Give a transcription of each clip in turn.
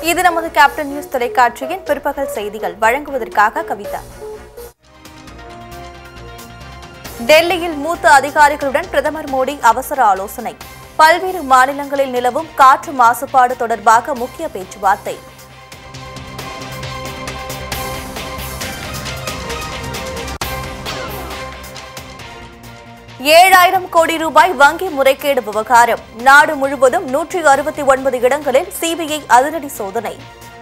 இது நமது captain news தொலைக்காட்சியின் பிற்பகல் செய்திகள் வழங்குவதற்காக கவிதா டெல்லியில் மூத்த அதிகாரிகளுடன் பிரதமர் மோடி அவசர ஆலோசனை பல்வேறு மாநிலங்களில் நிலவும் காற்று மாசுபாடு தொடர்பாக முக்கிய பேச்சுவார்த்தை ஏழாயிரம் கோடி ரூபாய் வங்கி முறைகேடு விவகாரம் நாடு முழுவதும் நூற்றி அறுபத்தி ஒன்பது இடங்களில் சிபிஐ அதிரடி சோதனை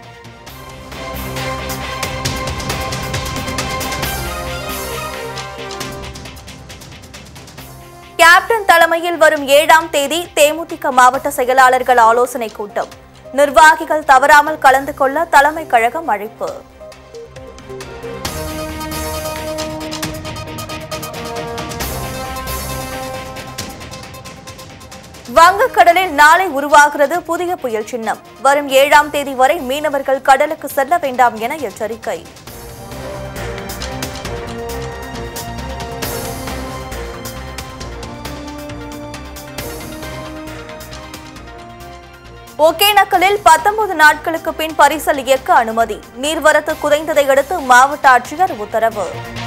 கேப்டன் தலைமையில் வரும் ஏழாம் தேதி தேமுதிக மாவட்ட செயலாளர்கள் ஆலோசனை கூட்டம் நிர்வாகிகள் தவறாமல் கலந்து கொள்ள தலைமை கழகம் அழைப்பு வங்கக்கடலில் நாளை உருவாகிறது புதிய புயல் சின்னம் வரும் ஏழாம் தேதி வரை மீனவர்கள் கடலுக்கு செல்ல வேண்டாம் என எச்சரிக்கை ஒகேனக்கலில் பத்தொன்பது நாட்களுக்கு பின் பரிசல் இயக்க அனுமதி நீர்வரத்து குறைந்ததை அடுத்து மாவட்ட ஆட்சியர் உத்தரவு